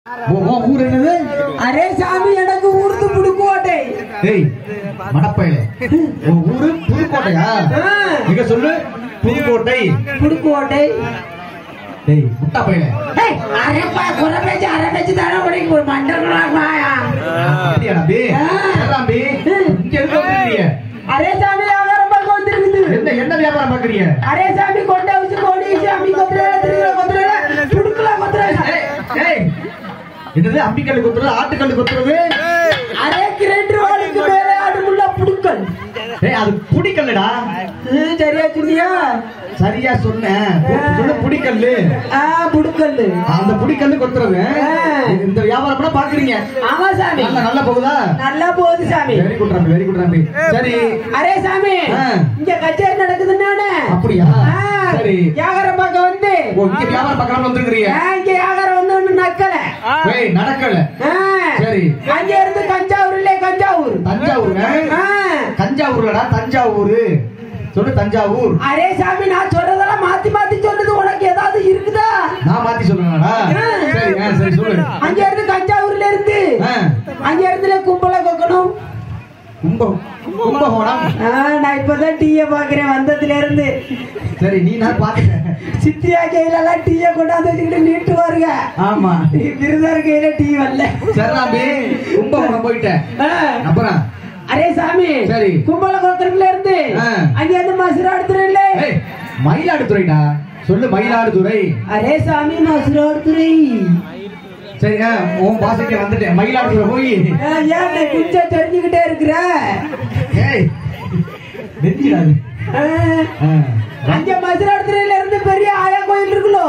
உன் உன் ஊர் என்னது அரே சாமி எனக்கு ஊர்ந்து புடுக்கோட்டை டேய் மடப்பயலே உன் ஊரு புதுக்கோட்டையா ஆ. இங்க சொல்லு புதுக்கோட்டை புடுக்கோட்டை டேய் முட்டா பயலே ஏய், அரேப்பா குரபேச்சு அரபேச்சு தானே உனக்கு ஒரு மண்டலமாயா அப்படியா நம்பி ஆ. நம்பி இங்க எதுக்கு வந்திருக்கீங்க அரே சாமி வியாபாரம் பார்க்க வந்திருக்குது என்ன என்ன வியாபாரம் பாக்குறீங்க அரே சாமி கொண்டை வச்சு கோடி சாமி கொத்துறா திருவிழா கொத்துறா புடுக்கலாம் கொத்துறா ஏய், ஏய், என்னது அம்பிக்கல் கொத்துறது ஆட்டுக்கல் கொத்துறது அரே கிரேட்டர் வாளுக்கு மேலே அடுமுள்ள புடுக்கல் ஏய் அது புடிக்கல்லடா ம், சரியா சொன்னியா சரியா சொன்னேன் பு- சொல்லு புடிக்கல்லு ஆ புடுக்கல் அந்த புடிக்கல்லு கொத்துறது ஆ. இந்த வியாபாரம் கூட பாக்குறீங்க ஆமா சாமி நல்ல நல்ல போகுதா நல்லா போகுது சாமி வெரி குட் ராம்பி வெரி குட் ராம்பி சரி அரே சாமி ஆ. இங்க கச்சேரி நடக்குதுன்னு அப்படியா சரி வியாபாரம் பார்க்க வந்து ஓ இங்க வியாபாரம் பார்க்கலாம் வந்துருக்கீங்க ஆ, இங்க வியாபாரம் வந்து ஒண்ணு நக்கல ஏய் நடக்கல ஆ. சரி. அங்க இருந்து தஞ்சாவூர் இல்ல தஞ்சாவூர் தஞ்சாவூர் ஆ. தஞ்சாவூர்லடா தஞ்சாவூர் சொல்லு தஞ்சாவூர் அரே சாமி நான் சொல்றதெல்லாம் மாத்தி மாத்தி சொல்லுது உனக்கு ஏதாவது இருக்குதா நான் மாத்தி சொல்றேன்டா சரி ஆ, சரி சொல்லு அங்க இருந்து தஞ்சாவூர்ல இருந்து ஆ, அங்க இருந்து கும்பல கொக்கணும் கும்ப கும்பகோணம் ஆ, நான் இப்பதான் டீய பாக்குறேன் வந்ததுல இருந்து சரி நீ நான் பாத்துட்டேன் சித்தியா கையில எல்லாம் டீய கொண்டாந்து வச்சுக்கிட்டு நீட்டு வருங்க ஆமா விருதார் கையில டீ வரல சரி ராம்பி கும்பகோணம் போயிட்டேன் ஆ. அப்புறம் அரே சாமி சரி. கும்பல கொக்கரத்துல இருந்து ஆ. அங்க இருந்து மசுராடுத்துறேன் ஏய் மயிலாடுதுறைடா சொல்லு மயிலாடுதுறை அரே சாமி மசுராடுத்துறை சரி ஆ, உன் பாசைக்கு வந்துட்டேன் மயிலாடுதுறை போய் ஏன் நீ குஞ்ச தெரிஞ்சுக்கிட்டே இருக்கிற ஏய் நெஞ்சிடாது ஆ. அங்க மசுராடுத்துறையில இருந்து பெரிய ஆயா கோயில் இருக்குல்லோ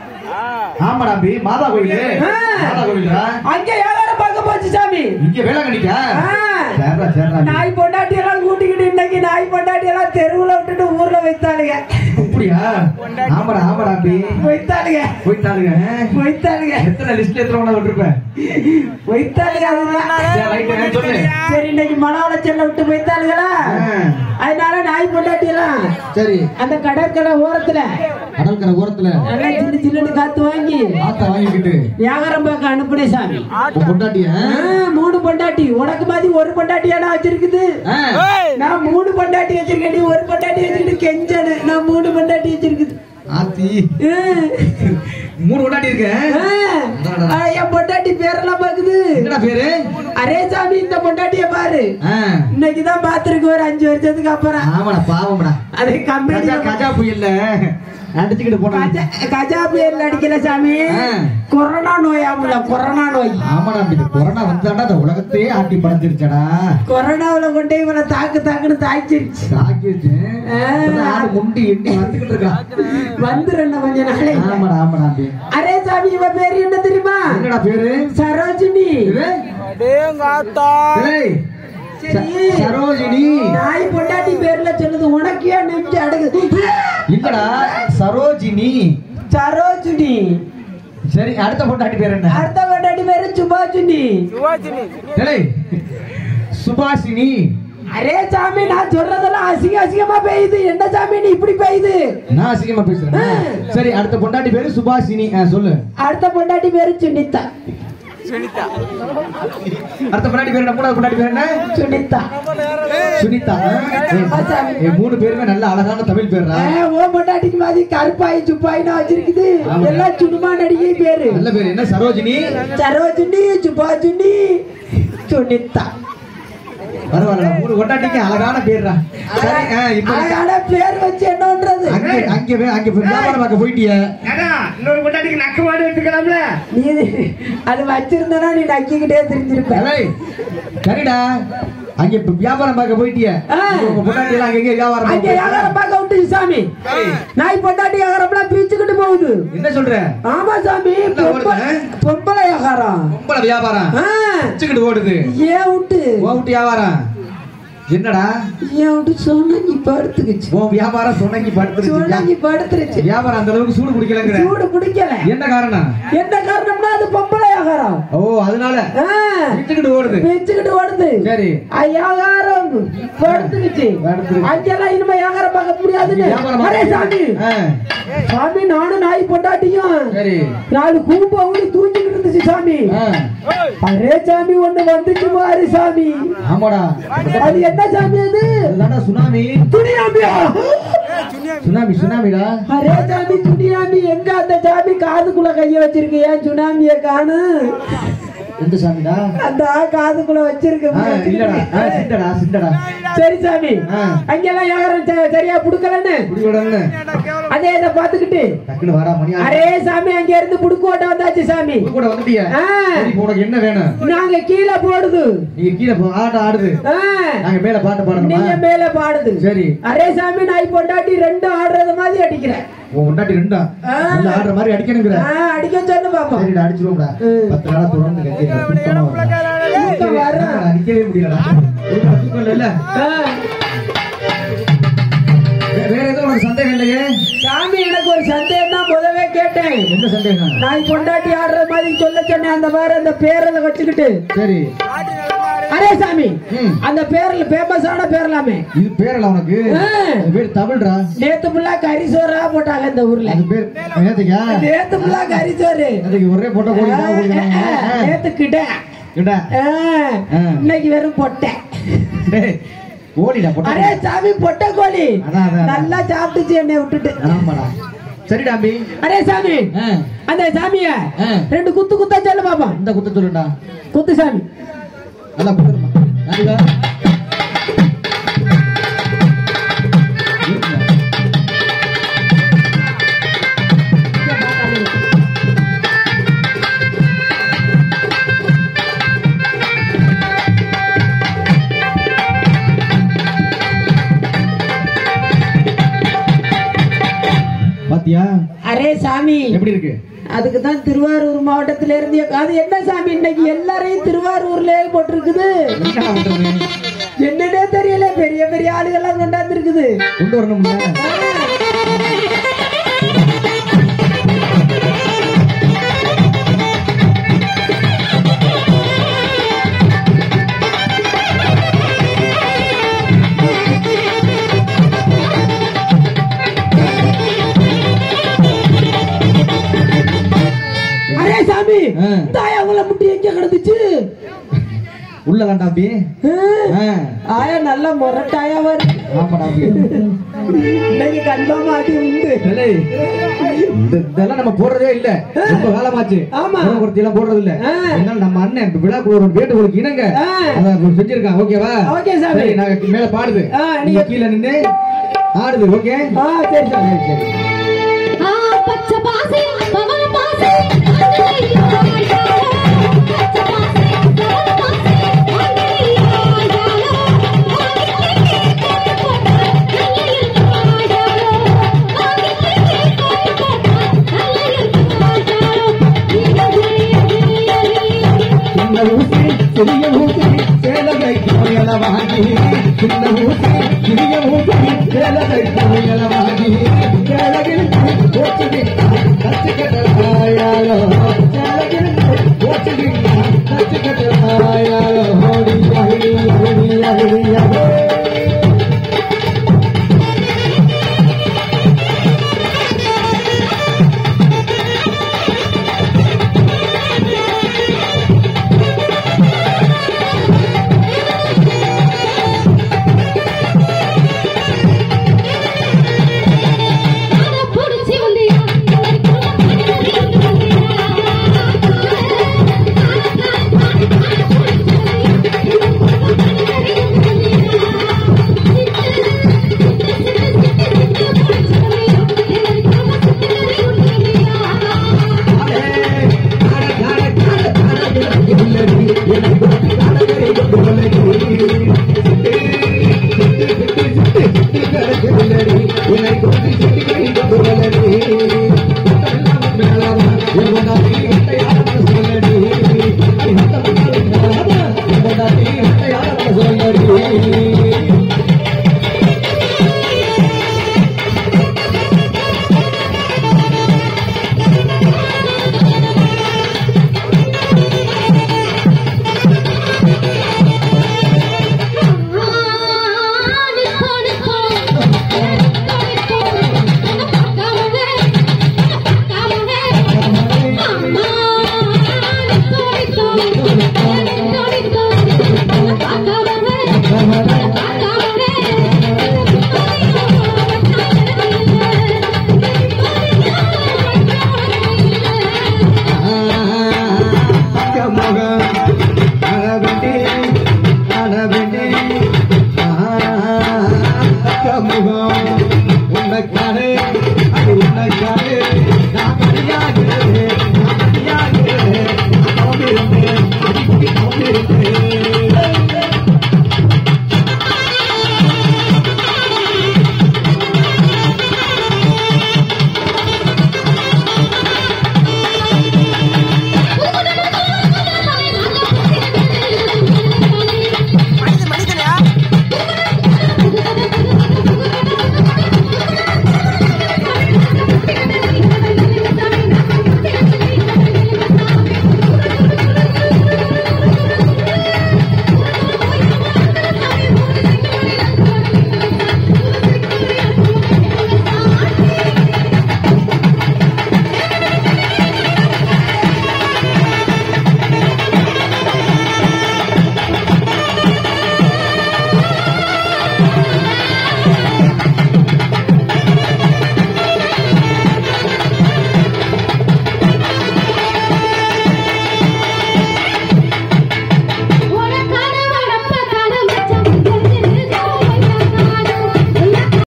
ஆமாடா பி மாதா கோயிலு ஆ. மாதா கோயிலா அங்க வியாபாரம் பார்க்க போச்சு சாமி இங்க வேளாங்கண்ணிக்கா ஆ. சேர்றா சேர்றா நாய் பொண்டாட்டி எல்லாம் கூட்டிக்கிட்டு இன்னைக்கு நாய் பொண்டாட்டி எல்லாம் தெருவுல விட்டுட்டு ஊர்ல வைத்தாளுங்க அப்படியா ஆமாடா ஆமாடா பி வைத்தாளுங்க போயிட்டாளுங்க வைத்தாளுங்க எத்தனை லிஸ்ட்ல எத்தனை கொண்டு விட்டுருப்பேன் வைத்தாளுங்க அதுதான் சரி ரைட் சொல்லு சரி இன்னைக்கு மன உளைச்சல்ல விட்டு போய்த்தாளுங்களா ஆ. அதனால நாய் பொண்டாட்டி எல்லாம் சரி அந்த கடற்கரை ஓரத்துல கடற்கரை ஓரத்துல நல்லா சின்ன சின்ன காத்து வாங்கி ஆத்த வாங்கிக்கிட்டு வியாபாரம் பார்க்க அனுப்புனே சாமி உன் பொண்டாட்டிய ஆ, மூணு பொண்டாட்டி உனக்கு மாதிரி ஒரு பொண்டாட்டியாடா வச்சிருக்குது ஆ. நான் மூணு பொண்டாட்டி வச்சிருக்கேன் நீ ஒரு பொண்டாட்டி வச்சுக்கிட்டு கெஞ்சனு நான் மூணு பொண்டாட்டி வச்சிருக்குது ஆத்தி ஆ. மூணு பொண்டாட்டி இருக்கு ஆ. ஆ, என் பொண்டாட்டி பேரெல்லாம் பாக்குது என்னடா பேரு அரே சாமி இந்த பொண்டாட்டிய பாரு ஆ. இன்னைக்குதான் பாத்துருக்கு ஒரு அஞ்சு வருஷத்துக்கு அப்புறம் ஆமாடா பாவம்டா அது கம்பெனி கஜா கஜா புயல்ல அடிச்சுக்கிட்டு போனா கஜா கஜா புயல் அடிக்கல சாமி ஆ. கொரோனா நோயாமுல கொரோனா நோய் ஆமாடா இது கொரோனா வந்தாடா அந்த உலகத்தையே ஆட்டி படைஞ்சிருச்சடா கொரோனாவுல கொண்டு போய் இவனை தாக்கு தாக்குன்னு தாய்ச்சிருச்சு தாக்கிடுச்சு ஆ. இப்பதான் ஆடு முண்டி எண்டி வந்துகிட்டு இருக்கான் வந்துருண்ண கொஞ்ச நாளை ஆமாடா ஆமாடா அம்பி. அரே சாமி இவன் பேரு என்ன தெரியுமா என்னடா பேரு சரோஜினி இது? ஏய், ச- சரி. சரோஜினி நாய் பொண்டாட்டி பேர்ல சொல்லுது உனக்கு ஏன் நெஞ்சு அடகுது இல்லடா சரோஜினி சரோஜினி சரி அடுத்த பொண்டாட்டி பேர் என்ன அடுத்த பொண்டாட்டி பேரு சுபாஜினி ஏய், சுபாஷினி அரே சாமி நான் சொல்றதெல்லாம் அசிங்க அசிங்கமா பெய்யுது என்ன சாமி நீ இப்படி பெய்யுது நான் அசிங்கமா பேசுறேன் ஆ. சரி அடுத்த பொண்டாட்டி பேரு சுபாஷினி ஆ, சொல்லு அடுத்த பொண்டாட்டி பேரு சுனிதா அடுத்த பொண்டாட்டி பேர் என்ன மூணாவது பொண்டாட்டி பேர் என்ன சுனிதா சுனிதா ஆ? ஏய், ஏய், மூணு பேருமே நல்ல அழகான தமிழ் பேர்ரா ஏ, ஓ பொண்டாட்டிக்கு மாதிரி கருப்பாய் சுப்பாயின்னு வச்சிருக்குது ஆமா. எல்லாம் சுடுமா நடிகை பேரு நல்ல பேர் என்ன சரோஜினி சரோஜினி சுபாஜினி சுனிதா பரவாயில்ல மூணு பொண்டாட்டிக்கு அழகான பேர்ரா சரி ஆ, இப்ப நீ- அழகான பேர் வச்சு என்னன்றது அங்க அங்க போய் அங்க போய் வியாபாரம் பார்க்க போயிட்டிய இன்னொரு பொண்டாட்டிக்கு நக்கு மாடு எடுத்துக்கலாம்ல நீ அது வச்சிருந்தனா நீ நக்கிக்கிட்டே தெரிஞ்சிருப்ப ஏய், சரிடா அங்க இப்ப வியாபாரம் பார்க்க போயிட்டிய ஆ. உங்க பொண்டாட்டி எல்லாம் அங்க வியாபாரம் அங்க பார்க்க வியாபாரம் பார்க்க விட்டு சாமி சரி. நாய் பொண்டாட்டி வியாபாரம்லாம் பிரிச்சுக்கிட்டு போகுது என்ன சொல்ற ஆமா சாமி என்ன பொம்பளை ஓடுது? பொம்பளை வியாபாரம் பொம்பளை வியாபாரம் ஆ, வச்சுக்கிட்டு ஓடுது ஏன் விட்டு உன் வீட்டு வியாபாரம் என்னடா ஏன் விட்டு சொன்னி படுத்துக்குச்சு உன் வியாபாரம் சொன்னங்கி படுத்துருச்சு சொன்னி படுத்துருச்சு வியாபாரம் அந்த அளவுக்கு சூடு குடிக்கலங்கிற சூடு பிடிக்கல என்ன காரணம் என்ன காரணம்னா அது பொம்பளை வியாபாரம் ஓ அதனால ஆ, வித்துக்கிட்டு ஓடுது வச்சுக்கிட்டு ஓடுது சரி வியாபாரம் படுத்துக்கிச்சு படுத்துக்கிச்சு. அங்கெல்லாம் இனிமே வியாபாரம் பார்க்க முடியாதுன்னு வியாபாரம் அரே சாமி ஆ, சாமி நானும் நாய் பொண்டாட்டியும் சரி நாலு கூம்பு அவனு தூங்கிட்டு இருந்துச்சு சாமி ஆ, அரே சாமி ஒண்ணு வந்துச்சு பாரு சாமி ஆமாடா அது என்ன சாமி அது அதுதான்டா சுனாமி துணியாமியா சுனாமி சுனாமிடா அரே சாமி துணியாமி எங்க அந்த சாமி காதுக்குள்ள கைய வச்சிருக்கு ஏன் சுனாமிய காணு எந்த சாமிடா அந்த காதுக்குள்ள வச்சிருக்கு ஆ, இல்லடா ஆ, சிண்டடா சிண்டடா சரி சாமி ஆ. அங்கெல்லாம் யாரும் ச- சரியா புடுக்கலன்னு குடி விடன்னு அதே இதை பாத்துக்கிட்டு டக்குனு வாடா மணி ஆகுது. அரே சாமி அங்க இருந்து புடுக்கோட்ட வந்தாச்சு சாமி உங்க கூட வந்துட்டியா ஆ. சரி, இப்ப உனக்கு என்ன வேணும் நாங்க கீழே போடுது நீங்க கீழே போ ஆட்டம் ஆடுது ஆ. நாங்க மேல பாட்டு பாடணுமா நீங்க மேல பாடுது சரி அரே சாமி நாய் பொண்டாட்டி ரெண்டும் ஆடுறது மாதிரி அடிக்கிறேன் உன் முன்னாடி ரெண்டா ஆ. நல்லா ஆடுற மாதிரி அடிக்கணுங்கிற ஆ, அடிக்க சொல்லு பாப்போம் சரிடா அடிச்சிருவோம்டா ம். பத்து நாளா தொடர்ந்து கட்டிடுறேன். சுத்தமா வரல. தூக்கம் வரும். என்னடா, நிக்கவே முடியலடா ஒரு நாள் தூக்கம் இல்ல ஆ. வே- வேற எதுவும் உனக்கு சந்தேகம் இல்லையே சாமி எனக்கு ஒரு சந்தேகம் தான் முதவே கேட்டேன் என்ன சந்தேகம் நாய் பொண்டாட்டி ஆடுற மாதிரி சொல்ல சொன்னேன் அந்த மாதிரி அந்த பேரத வச்சுக்கிட்டு சரி அரே சாமி ம். அந்த பேர்ல ஃபேமஸான பேர்லாமே இது பேரல உனக்கு ஆ. அது பேர் தமிழ்டா நேத்து ஃபுல்லா கறி சோறா போட்டாங்க இந்த ஊர்ல அது பேர் நேத்துக்கா நேத்து ஃபுல்லா கறி சோறு அதுக்கு ஒரே போட்ட கோழி தான் கொடுக்குறாங்க. ஆ. நேத்து கிட்ட ஏண்டா, ஆ, ஆ. இன்னைக்கு வெறும் பொட்டை டேய், கோழிடா போட்ட அரே சாமி பொட்டை கோழி அதான், அதான், அதான். நல்லா சாப்பிட்டுச்சு என்னை விட்டுட்டு ஆமாடா சரிடா அம்பி அரே சாமி ஆ, அந்த சாமிய ஆ. ரெண்டு குத்து குத்தா சொல்லு பாப்பா இந்த குத்த சொல்லுடா குத்து சாமி நல்லா குத்துருமா நாளைக்கா பாத்தியா அரே சாமி எப்படி இருக்கு அதுக்கு தான் திருவாரூர் மாவட்டத்துல இருந்து அது என்ன சாமி இன்னைக்கு எல்லாரையும் திருவாரூர்ல போட்டிருக்குது என்னடா பண்றது? என்னன்னே தெரியல பெரிய பெரிய ஆளுகள்லாம் கொண்டாந்து இருக்குது கொண்டு வரணும்ல அரே சாமி ஆ. தாயா உள்ள முட்டி எங்க கிடந்துச்சு உள்ள தாண்டா அம்பி ஆ. ஆ, ஆயா நல்லா முரட்டாயா வருது ஆமாடா அம்பி இன்னைக்கு கன்ஃபார்ம் ஆட்டி உண்டு டேய், இந்த- இதெல்லாம் நம்ம போடுறதே இல்ல ரொம்ப காலமாச்சு ஆமா. குறைச்சி எல்லாம் போடுறது இல்ல ஆ. அதனால நம்ம அண்ணன் விழாக்குள்ள ஒரு வேண்டுகோளுக்கு இணங்க ஆ. அத செஞ்சிருக்கான் ஓகேவா ஓகே சாமி. சரி, நாங்க மேல பாடுது ஆ, நீங்க நீங்க- கீழே நின்னு ஆடுது ஓகே ஆ சரி சாமி சரி ஆ பச்ச பாசி பவள பாசி அங்கலையா யாரோ பச்ச பாசி பவள பாசி அங்கலையா யாரோ வாங்கிக்கே கோட்டை போட்டா நல்ல இருக்குமா யாரோ வாங்கிக்கே கோட்டை போட்டா நல்ல இருக்குமா யாரோ இந்த குடியே சின்ன ஊசி சிறிய ஊசி சேலகை கோயல வாங்கி சின்ன ஊசி சிறிய ஊசி சேலகை கோயல வாங்கி சேலகில் போச்சுடி கத்துக்கிட்ட தாயாளோ சேலகில் போச்சுடி